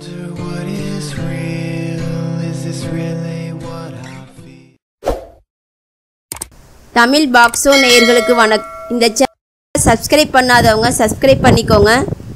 wonder what is real. Is this really what I feel? Tamil பாக்ஸோ நேயர்களுக்கு வணக் இந்த சேனலை சப்ஸ்கிரைப் பண்ணாதவங்க சப்ஸ்கிரைப் பண்ணிக்கோங்க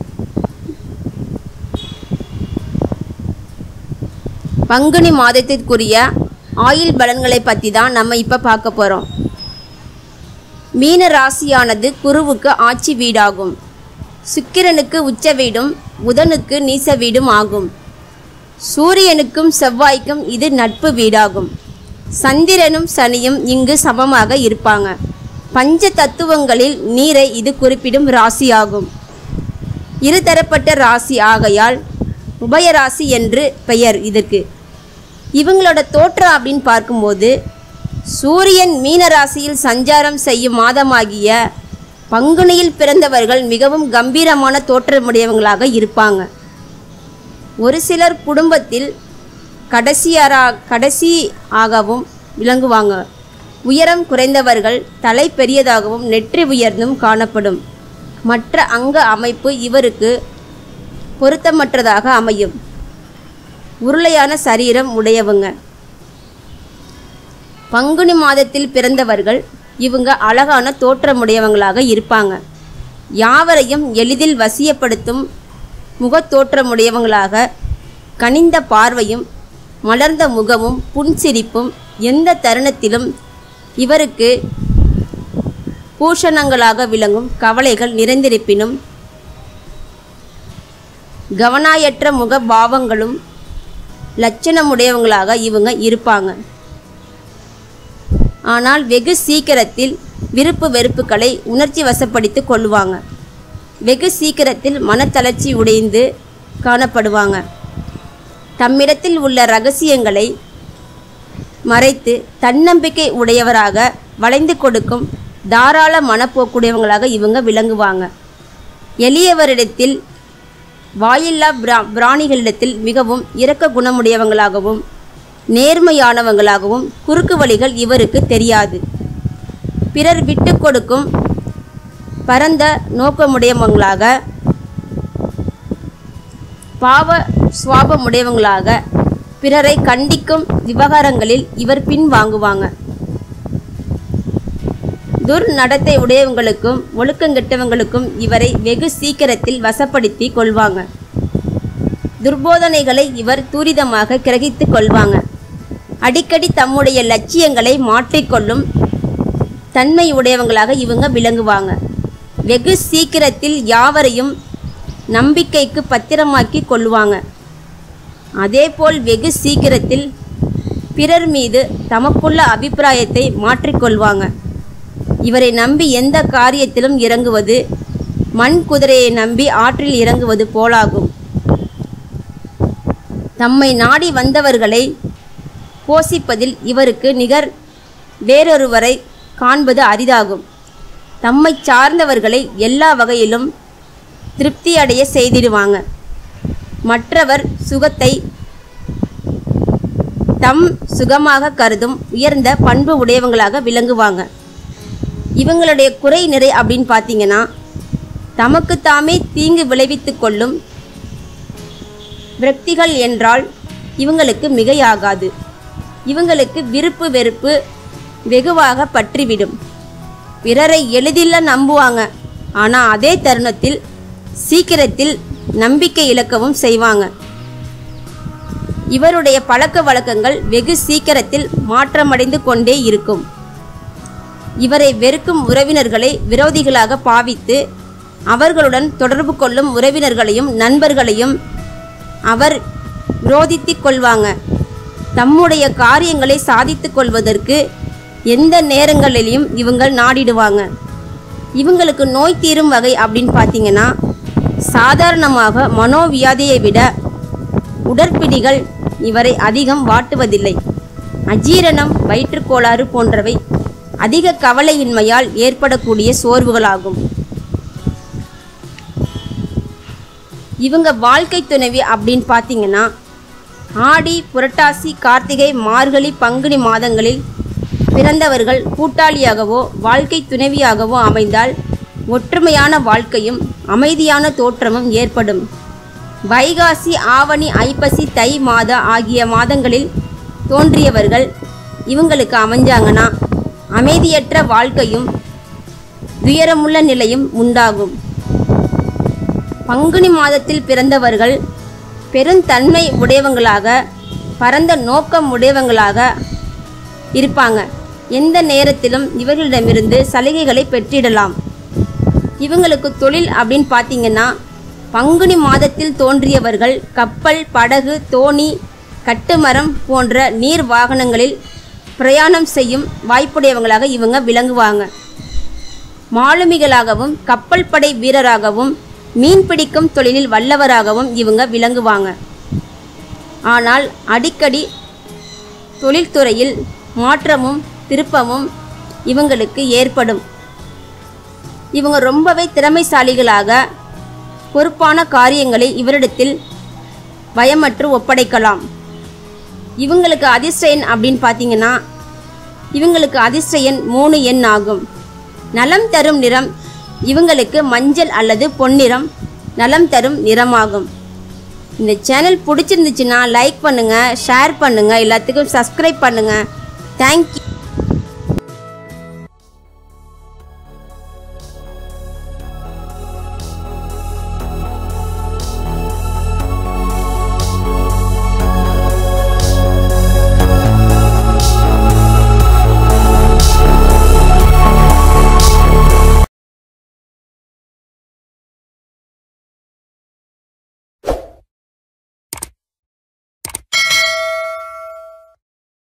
பங்குனி மாதத்திற்குரிய ஆயில் பலன்களை பற்றி தான் நம்ம இப்போ பார்க்க போகிறோம் மீன ராசியானது குருவுக்கு ஆட்சி வீடாகும் சுக்கிரனுக்கு உச்ச வீடும் புதனுக்கு நீச வீடும் ஆகும் சூரியனுக்கும் செவ்வாய்க்கும் இது நட்பு வீடாகும் சந்திரனும் சனியும் இங்கு சமமாக இருப்பாங்க பஞ்ச தத்துவங்களில் நீரை இது குறிப்பிடும் ராசியாகும் இருதரப்பட்ட ராசி ஆகையால் உபயராசி என்று பெயர் இதற்கு இவங்களோட தோற்றம் அப்படின்னு பார்க்கும்போது சூரியன் மீன ராசியில் சஞ்சாரம் செய்யும் மாதமாகிய பங்குனியில் பிறந்தவர்கள் மிகவும் கம்பீரமான தோற்றமுடையவங்களாக இருப்பாங்க ஒரு சிலர் குடும்பத்தில் கடைசியாரா கடைசி ஆகவும் விளங்குவாங்க உயரம் குறைந்தவர்கள் தலை பெரியதாகவும் நெற்றி உயர்ந்தும் காணப்படும் மற்ற அங்க அமைப்பு இவருக்கு பொருத்தமற்றதாக அமையும் உருளையான சரீரம் உடையவங்க பங்குனி மாதத்தில் பிறந்தவர்கள் இவங்க அழகான தோற்றமுடையவங்களாக இருப்பாங்க யாவரையும் எளிதில் வசியப்படுத்தும் முகத்தோற்றமுடையவங்களாக கனிந்த பார்வையும் மலர்ந்த முகமும் புன்சிரிப்பும் எந்த தருணத்திலும் இவருக்கு பூஷணங்களாக விளங்கும் கவலைகள் நிறைந்திருப்பினும் கவனாயற்ற முக பாவங்களும் லட்சணமுடையவங்களாக இவங்க இருப்பாங்க ஆனால் வெகு சீக்கிரத்தில் விருப்பு வெறுப்புகளை உணர்ச்சி வசப்படுத்தி கொள்ளுவாங்க வெகு சீக்கிரத்தில் மனத்தளர்ச்சி உடைந்து காணப்படுவாங்க தம்மிடத்தில் உள்ள ரகசியங்களை மறைத்து தன்னம்பிக்கை உடையவராக வளைந்து கொடுக்கும் தாராள மனப்போக்குடையவங்களாக இவங்க விளங்குவாங்க எளியவரிடத்தில் வாயில்லா பிரா பிராணிகளிடத்தில் மிகவும் இரக்க குணமுடையவங்களாகவும் நேர்மையானவங்களாகவும் குறுக்கு வழிகள் இவருக்கு தெரியாது பிறர் விட்டு கொடுக்கும் பரந்த நோக்கமுடையவங்களாக பாவ சுவாபமுடையவங்களாக பிறரை கண்டிக்கும் விவகாரங்களில் இவர் பின் வாங்குவாங்க துர்நடத்தை உடையவங்களுக்கும் ஒழுக்கங்கெட்டவங்களுக்கும் இவரை வெகு சீக்கிரத்தில் வசப்படுத்தி கொள்வாங்க துர்போதனைகளை இவர் துரிதமாக கிரகித்து கொள்வாங்க அடிக்கடி தம்முடைய லட்சியங்களை மாற்றிக்கொள்ளும் தன்மை உடையவங்களாக இவங்க விளங்குவாங்க வெகு சீக்கிரத்தில் யாவரையும் நம்பிக்கைக்கு பத்திரமாக்கி கொள்ளுவாங்க அதேபோல் வெகு சீக்கிரத்தில் பிறர் மீது தமக்குள்ள அபிப்பிராயத்தை மாற்றிக்கொள்வாங்க இவரை நம்பி எந்த காரியத்திலும் இறங்குவது மண் குதிரையை நம்பி ஆற்றில் இறங்குவது போலாகும் தம்மை நாடி வந்தவர்களை போஷிப்பதில் இவருக்கு நிகர் வேறொருவரை காண்பது அரிதாகும் தம்மை சார்ந்தவர்களை எல்லா வகையிலும் திருப்தி அடைய செய்திடுவாங்க மற்றவர் சுகத்தை தம் சுகமாக கருதும் உயர்ந்த பண்பு உடையவங்களாக விளங்குவாங்க இவங்களுடைய குறை நிறை அப்படின்னு பார்த்தீங்கன்னா தமக்கு தாமே தீங்கு விளைவித்து கொள்ளும் விரக்திகள் என்றால் இவங்களுக்கு மிகையாகாது இவங்களுக்கு விருப்பு வெறுப்பு வெகுவாக பற்றிவிடும் பிறரை எளிதில் நம்புவாங்க ஆனால் அதே தருணத்தில் சீக்கிரத்தில் நம்பிக்கை இழக்கவும் செய்வாங்க இவருடைய பழக்க வழக்கங்கள் வெகு சீக்கிரத்தில் மாற்றமடைந்து கொண்டே இருக்கும் இவரை வெறுக்கும் உறவினர்களை விரோதிகளாக பாவித்து அவர்களுடன் தொடர்பு கொள்ளும் உறவினர்களையும் நண்பர்களையும் அவர் விரோதித்துக் கொள்வாங்க தம்முடைய காரியங்களை சாதித்துக் கொள்வதற்கு எந்த நேரங்களிலும் இவங்க நாடிடுவாங்க இவங்களுக்கு நோய் தீரும் வகை அப்படின்னு பார்த்தீங்கன்னா சாதாரணமாக மனோவியாதியை விட உடற்பிடிகள் இவரை அதிகம் வாட்டுவதில்லை அஜீரணம் வயிற்றுக்கோளாறு போன்றவை அதிக கவலையின்மையால் ஏற்படக்கூடிய சோர்வுகளாகும் இவங்க வாழ்க்கை துணைவி அப்படின்னு பார்த்தீங்கன்னா ஆடி புரட்டாசி கார்த்திகை மார்கழி பங்குனி மாதங்களில் பிறந்தவர்கள் கூட்டாளியாகவோ வாழ்க்கை துணைவியாகவோ அமைந்தால் ஒற்றுமையான வாழ்க்கையும் அமைதியான தோற்றமும் ஏற்படும் வைகாசி ஆவணி ஐப்பசி தை மாத ஆகிய மாதங்களில் தோன்றியவர்கள் இவங்களுக்கு அமைஞ்சாங்கன்னா அமைதியற்ற வாழ்க்கையும் துயரமுள்ள நிலையும் உண்டாகும் பங்குனி மாதத்தில் பிறந்தவர்கள் பெருந்தன்மை உடையவங்களாக பரந்த நோக்கம் உடையவங்களாக இருப்பாங்க எந்த நேரத்திலும் இவர்களிடமிருந்து சலுகைகளை பெற்றிடலாம் இவங்களுக்கு தொழில் அப்படின்னு பார்த்தீங்கன்னா பங்குனி மாதத்தில் தோன்றியவர்கள் கப்பல் படகு தோணி கட்டுமரம் போன்ற நீர் வாகனங்களில் பிரயாணம் செய்யும் வாய்ப்புடையவங்களாக இவங்க விளங்குவாங்க மாலுமிகளாகவும் கப்பல் படை வீரராகவும் மீன்பிடிக்கும் தொழிலில் வல்லவராகவும் இவங்க விளங்குவாங்க ஆனால் அடிக்கடி தொழில்துறையில் மாற்றமும் திருப்பமும் இவங்களுக்கு ஏற்படும் இவங்க ரொம்பவே திறமைசாலிகளாக பொறுப்பான காரியங்களை இவரிடத்தில் பயமற்று ஒப்படைக்கலாம் இவங்களுக்கு அதிர்ஷ்ட எண் அப்படின்னு பார்த்தீங்கன்னா இவங்களுக்கு அதிர்ஷ்ட எண் மூணு எண் ஆகும் நலம் தரும் நிறம் இவங்களுக்கு மஞ்சள் அல்லது பொன்னிறம் நலம் தரும் நிறமாகும் இந்த சேனல் பிடிச்சிருந்துச்சுன்னா லைக் பண்ணுங்கள் ஷேர் பண்ணுங்கள் எல்லாத்துக்கும் சப்ஸ்கிரைப் பண்ணுங்கள் தேங்க்யூ